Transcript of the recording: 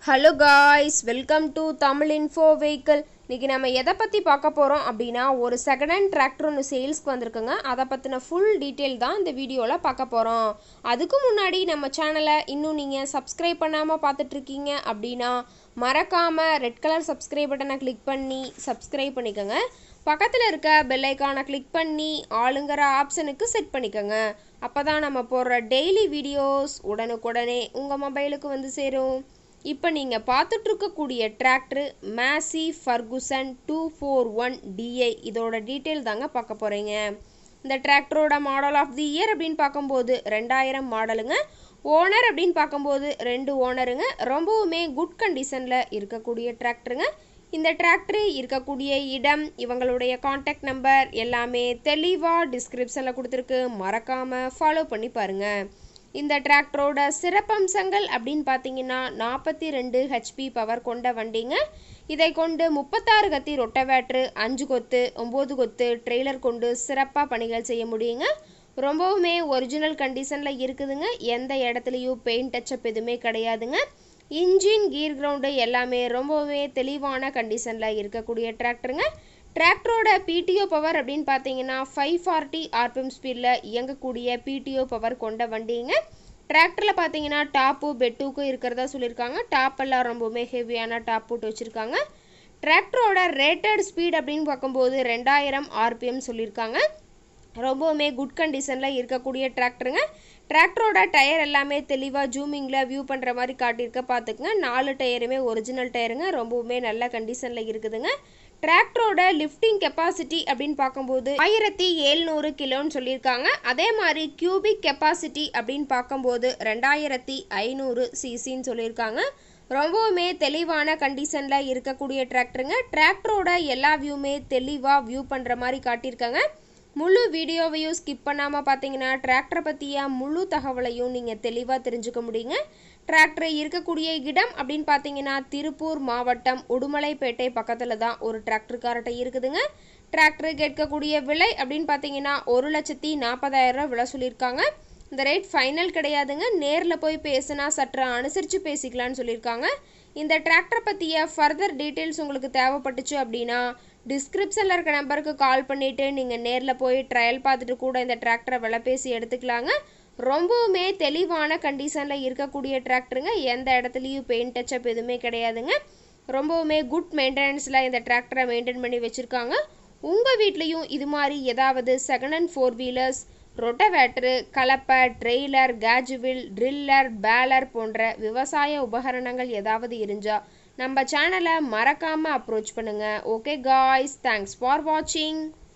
hello guys welcome to Tamil info vehicle இன்னைக்கு நம்ம எதை பற்றி பார்க்க போகிறோம் அப்படின்னா ஒரு செகண்ட் ஹேண்ட் டிராக்டர் ஒன்று சேல்ஸ்க்கு வந்திருக்குங்க அதை பற்றின ஃபுல் டீட்டெயில் தான் இந்த வீடியோவில் பார்க்க போகிறோம் அதுக்கு முன்னாடி நம்ம சேனலை இன்னும் நீங்கள் சப்ஸ்கிரைப் பண்ணாமல் பார்த்துட்ருக்கீங்க அப்படின்னா மறக்காமல் ரெட் கலர் சப்ஸ்கிரைப் பட்டனை கிளிக் பண்ணி சப்ஸ்கிரைப் பண்ணிக்கோங்க பக்கத்தில் இருக்க பெல் ஐக்கானை கிளிக் பண்ணி ஆளுங்கிற ஆப்ஷனுக்கு செட் பண்ணிக்கோங்க அப்போ தான் நம்ம போடுற டெய்லி வீடியோஸ் உடனுக்குடனே உங்கள் மொபைலுக்கு வந்து சேரும் இப்போ நீங்கள் பார்த்துட்டு இருக்கக்கூடிய tractor Massey Ferguson two four one DI இதோட டீட்டெயில் தாங்க பார்க்க போகிறீங்க இந்த டிராக்டரோட மாடல் ஆஃப் தி இயர் அப்படின்னு பார்க்கும்போது ரெண்டாயிரம் மாடலுங்க ஓனர் அப்படின்னு பார்க்கும்போது ரெண்டு ஓனருங்க ரொம்பவுமே குட் கண்டிஷனில் இருக்கக்கூடிய டிராக்டருங்க இந்த டிராக்டர் இருக்கக்கூடிய இடம் இவங்களுடைய காண்டாக்ட் நம்பர் எல்லாமே தெளிவாக டிஸ்கிரிப்ஷனில் கொடுத்துருக்கு மறக்காமல் ஃபாலோ பண்ணி பாருங்கள் இந்த டிராக்டரோட சிறப்பம்சங்கள் அப்படின்னு பார்த்தீங்கன்னா நாற்பத்தி ரெண்டு ஹெச்பி பவர் கொண்ட வண்டிங்க இதை கொண்டு முப்பத்தாறு கத்தி ரொட்டவேட்ரு அஞ்சு கொத்து ஒம்பது கொத்து ட்ரெய்லர் கொண்டு சிறப்பாக பணிகள் செய்ய முடியுங்க ரொம்பவுமே ஒரிஜினல் கண்டிஷனில் இருக்குதுங்க எந்த இடத்துலையும் பெயிண்ட் டச்சப் எதுவுமே கிடையாதுங்க இன்ஜின் கீர் கிரவுண்டு எல்லாமே ரொம்பவே தெளிவான கண்டிஷனில் இருக்கக்கூடிய டிராக்டருங்க டிராக்டரோட பிடிஓ பவர் அப்படின்னு பார்த்தீங்கன்னா ஃபைவ் ஃபார்ட்டி ஆர்பிஎம் ஸ்பீடில் இயங்கக்கூடிய பிடிஓ பவர் கொண்ட வண்டிங்க டிராக்டரில் பார்த்தீங்கன்னா டாப்பு பெட்டுக்கும் இருக்கிறதா சொல்லியிருக்காங்க டாப் எல்லாம் ரொம்பவுமே ஹெவியான டாப் போட்டு வச்சுருக்காங்க டிராக்டரோட ரேட்டட் ஸ்பீட் அப்படின்னு பார்க்கும்போது ரெண்டாயிரம் ஆர்பிஎம் சொல்லியிருக்காங்க ரொம்பவுமே குட் கண்டிஷனில் இருக்கக்கூடிய டிராக்டருங்க டிராக்டரோட டயர் எல்லாமே தெளிவாக ஜூமிங்கில் வியூ பண்ணுற மாதிரி காட்டியிருக்க பார்த்துக்குங்க நாலு டயருமே ஒரிஜினல் டயருங்க ரொம்பவுமே நல்ல கண்டிஷனில் இருக்குதுங்க டிராக்டரோட லிஃப்டிங் கெப்பாசிட்டி அப்படின்னு பார்க்கும்போது ஆயிரத்தி எழுநூறு கிலோன்னு சொல்லியிருக்காங்க அதே மாதிரி கியூபிக் கெப்பாசிட்டி அப்படின்னு பார்க்கும்போது ரெண்டாயிரத்தி ஐநூறு சிசின்னு சொல்லியிருக்காங்க ரொம்பவுமே தெளிவான கண்டிஷனில் இருக்கக்கூடிய டிராக்டருங்க டிராக்டரோட எல்லா வியூமே தெளிவாக வியூ பண்ணுற மாதிரி காட்டியிருக்காங்க முழு வீடியோவையும் ஸ்கிப் பண்ணாமல் பார்த்தீங்கன்னா டிராக்டரை பற்றிய முழு தகவலையும் நீங்கள் தெளிவாக தெரிஞ்சுக்க முடியுங்க டிராக்டர் இருக்கக்கூடிய இடம் அப்படின்னு பார்த்தீங்கன்னா திருப்பூர் மாவட்டம் உடுமலைப்பேட்டை பக்கத்தில் தான் ஒரு டிராக்டர் கார்ட்டை இருக்குதுங்க டிராக்டர் கேட்கக்கூடிய விலை அப்படின்னு பார்த்தீங்கன்னா ஒரு லட்சத்தி நாற்பதாயிரம் ரூபா விலை சொல்லியிருக்காங்க இந்த ரேட் ஃபைனல் கிடையாதுங்க நேரில் போய் பேசுனா சற்று அனுசரித்து பேசிக்கலான்னு சொல்லியிருக்காங்க இந்த டிராக்டரை பற்றிய ஃபர்தர் டீட்டெயில்ஸ் உங்களுக்கு தேவைப்பட்டுச்சு அப்படின்னா டிஸ்கிரிப்ஷனில் இருக்க நம்பருக்கு கால் பண்ணிவிட்டு நீங்கள் நேரில் போய் ட்ரையல் பார்த்துட்டு கூட இந்த டிராக்டரை விலை பேசி எடுத்துக்கலாங்க ரொம்பவுமே தெளிவான கண்டிஷனில் இருக்கக்கூடிய டிராக்டருங்க எந்த இடத்துலையும் பெயிண்ட் டச்சப் எதுவுமே கிடையாதுங்க ரொம்பவுமே குட் மெயின்டெனன்ஸில் இந்த டிராக்டரை மெயின்டைன் பண்ணி வச்சுருக்காங்க உங்கள் வீட்லேயும் இது மாதிரி ஏதாவது second hand four wheelers rotavator கலப்பை ட்ரெய்லர் கேஜுவில் ட்ரில்லர் பேலர் போன்ற விவசாய உபகரணங்கள் ஏதாவது இருந்தால் நம்ம சேனலை மறக்காமல் அப்ரோச் பண்ணுங்கள் ஓகே காய்ஸ் தேங்க்ஸ் ஃபார் வாட்சிங்